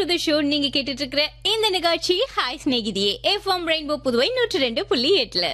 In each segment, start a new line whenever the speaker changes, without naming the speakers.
to the show நீங்க கேட்டுட்டு இருக்கிற இந்த நிகழ்ச்சி ஹாய் ஸ்நேகிதியே எஃப்எம் ரெயின்போ புதுவை நூற்றி ரெண்டு புள்ளி எட்டுல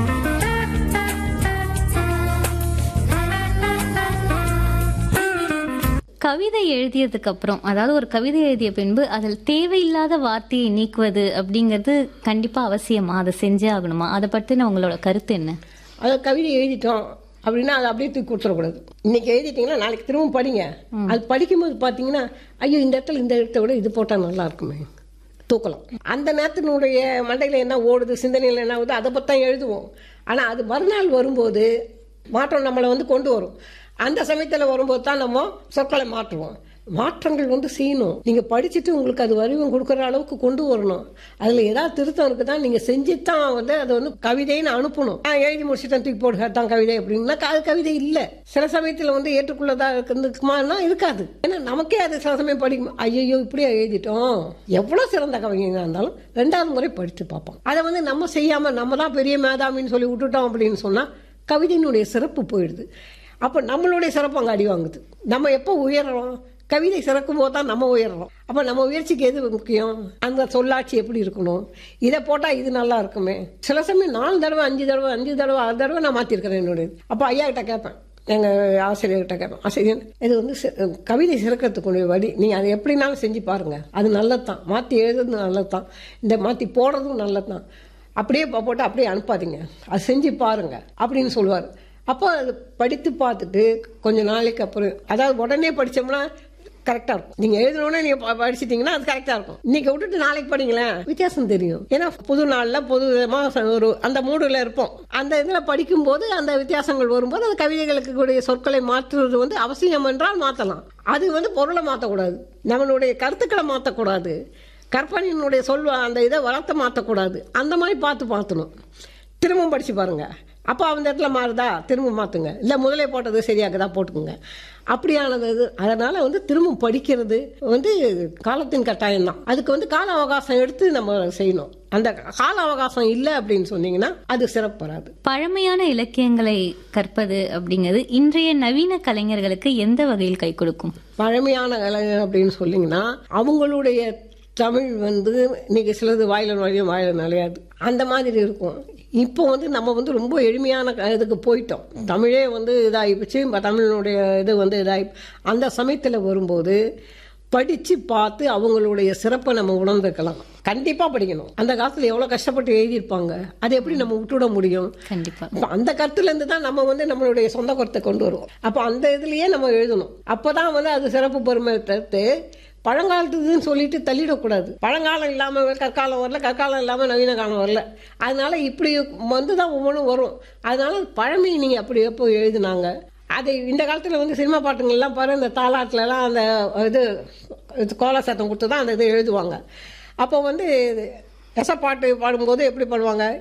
கவிதை எழுதியதுக்கு அப்புறம் அதாவது ஒரு கவிதை எழுதிய பின்பு அதில் தேவையில்லாத வார்த்தையை நீக்குவது அப்படிங்கிறது கண்டிப்பா அவசியமா அதை செஞ்சே ஆகணுமா அதை பத்தின உங்களோட கருத்து என்ன
அதை கவிதை எழுதிட்டோம் அப்படின்னா அதை அப்படியே தூக்கி கொடுத்துடக்கூடாது இன்னைக்கு எழுதிட்டீங்கன்னா நாளைக்கு திரும்ப படிங்க அது படிக்கும்போது பார்த்தீங்கன்னா ஐயோ இந்த இடத்துல இந்த இடத்த விட இது போட்டால் நல்லா இருக்குமே தூக்கலாம் அந்த நேரத்தினுடைய மண்டையில் என்ன ஓடுது சிந்தனையில் என்ன ஆகுது அதை பற்றி தான் எழுதுவோம் ஆனால் அது மறுநாள் வரும்போது மாற்றம் நம்மளை வந்து கொண்டு வரும் அந்த சமயத்தில் வரும்போது தான் நம்ம சொற்களை மாற்றுவோம் மாற்றங்கள் வந்து செய்யணும் நீங்கள் படிச்சுட்டு உங்களுக்கு அது வடிவம் கொடுக்குற அளவுக்கு கொண்டு வரணும் அதில் ஏதாவது திருத்தம் இருக்குதா நீங்கள் செஞ்சு தான் வந்து அதை வந்து கவிதைன்னு அனுப்பணும் நான் எழுதி முடிச்சுட்டேன் தூக்கி போடுக தான் கவிதை அப்படின்னா அது கவிதை இல்லை சில சமயத்தில் வந்து ஏற்றுக்குள்ளதா இருக்குமானா இருக்காது ஏன்னா நமக்கே அது சில சமயம் படிக்கும் ஐயோ இப்படியே எழுதிட்டோம் எவ்வளோ சிறந்த கவிஞராக இருந்தாலும் ரெண்டாவது முறை படித்து பார்ப்போம் அதை வந்து நம்ம செய்யாமல் நம்ம தான் பெரிய மேதாமின்னு சொல்லி விட்டுட்டோம் அப்படின்னு சொன்னால் கவிதையினுடைய சிறப்பு போயிடுது அப்போ நம்மளுடைய சிறப்பு அங்கே அடி வாங்குது நம்ம எப்போ உயர்றோம் கவிதை சிறக்கும் போது தான் நம்ம உயர்றோம் அப்போ நம்ம முயற்சிக்கு எது முக்கியம் அந்த சொல்லாட்சி எப்படி இருக்கணும் இதை போட்டால் இது நல்லா இருக்குமே சில சமயம் நாலு தடவை அஞ்சு தடவை அஞ்சு தடவை ஆறு தடவை நான் மாற்றிருக்கிறேன் என்னுடைய அப்போ ஐயா கிட்ட கேட்பேன் எங்கள் ஆசிரியர்கிட்ட கேட்பேன் ஆசிரியர் இது வந்து சி- கவிதை சிறக்கிறதுக்குரிய வழி நீங்கள் அதை எப்படினாலும் செஞ்சு பாருங்கள் அது நல்லது தான் மாற்றி எழுதுறது நல்லது தான் இந்த மாற்றி போடுறதும் நல்லது தான் அப்படியே போ- போட்டு அப்படியே அனுப்பாதீங்க அது செஞ்சு பாருங்க அப்படின்னு சொல்லுவார் அப்போ அது படித்து பார்த்துட்டு கொஞ்ச நாளைக்கு அப்புறம் அதாவது உடனே படிச்சோம்னா கரெக்டாக இருக்கும் நீங்கள் எழுதணுன்னே நீங்கள் படிச்சிட்டிங்கன்னா அது கரெக்டாக இருக்கும் இன்னைக்கு விட்டுட்டு நாளைக்கு படிங்களேன் வித்தியாசம் தெரியும் ஏன்னா புது நாளில் புது விதமாக ஒரு அந்த மூடில் இருப்போம் அந்த இதில் படிக்கும்போது அந்த வித்தியாசங்கள் வரும்போது அந்த கவிதைகளுக்கு கூடிய சொற்களை மாற்றுவது வந்து அவசியம் என்றால் மாற்றலாம் அது வந்து பொருளை மாற்றக்கூடாது நம்மளுடைய கருத்துக்களை மாற்றக்கூடாது கற்பனையினுடைய சொல் அந்த இதை வளர்த்த மாற்றக்கூடாது அந்த மாதிரி பார்த்து மாற்றணும் திரும்பவும் படித்து பாருங்க அப்போ அந்த இடத்துல மாறுதா திரும்ப மாற்றுங்க இல்லை முதலே போட்டது சரியாகுதா போட்டுக்குங்க அப்படியானது இது அதனால் வந்து திரும்ப படிக்கிறது வந்து காலத்தின் கட்டாயம் தான் அதுக்கு வந்து கால அவகாசம் எடுத்து நம்ம செய்யணும் அந்த கால அவகாசம் இல்லை அப்படின்னு சொன்னீங்கன்னா அது சிறப்பு வராது
பழமையான இலக்கியங்களை கற்பது அப்படிங்கிறது இன்றைய நவீன கலைஞர்களுக்கு எந்த வகையில் கை கொடுக்கும்
பழமையான கலைஞர் அப்படின்னு சொன்னீங்கன்னா அவங்களுடைய தமிழ் வந்து இன்னைக்கு சிலது வாயில நுழையும் வாயில நுழையாது அந்த மாதிரி இருக்கும் இப்போ வந்து நம்ம வந்து ரொம்ப எளிமையான க- இதுக்கு போயிட்டோம் தமிழே வந்து இதாகிப்போச்சு ம- தமிழினுடைய இது வந்து இதாகி அந்த சமயத்தில் வரும்போது படித்து பார்த்து அவங்களுடைய சிறப்பை நம்ம உணர்ந்துக்கலாம் கண்டிப்பாக படிக்கணும் அந்த காலத்தில் எவ்வளோ கஷ்டப்பட்டு எழுதியிருப்பாங்க அதை எப்படி நம்ம விட்டுவிட முடியும்
கண்டிப்பா
அப்ப அந்த கருத்துல இருந்து தான் நம்ம வந்து நம்மளுடைய சொந்த கருத்தை கொண்டு வருவோம் அப்போ அந்த இதுலயே நம்ம எழுதணும் அப்பதான் வந்து அது சிறப்பு பெருமை தவிர்த்து பழங்காலத்துதுன்னு சொல்லிட்டு தள்ளிடக்கூடாது பழங்காலம் இல்லாம கற்காலம் வரல கற்காலம் இல்லாம நவீன காலம் வரல அதனால இப்படி வந்து தான் ஒவ்வொன்றும் வரும் அதனால பழமை நீங்க அப்படி எப்போ எழுதுனாங்க அதை இந்த காலத்தில் வந்து சினிமா பாட்டுங்கள்லாம் பாரு இந்த தாலாட்டுலலாம் அந்த இது இது கோல சத்தம் கொடுத்து தான் அந்த இது எழுதுவாங்க அப்போ வந்து எசப்பாட்டு பாடும்போது எப்படி பாடுவாங்க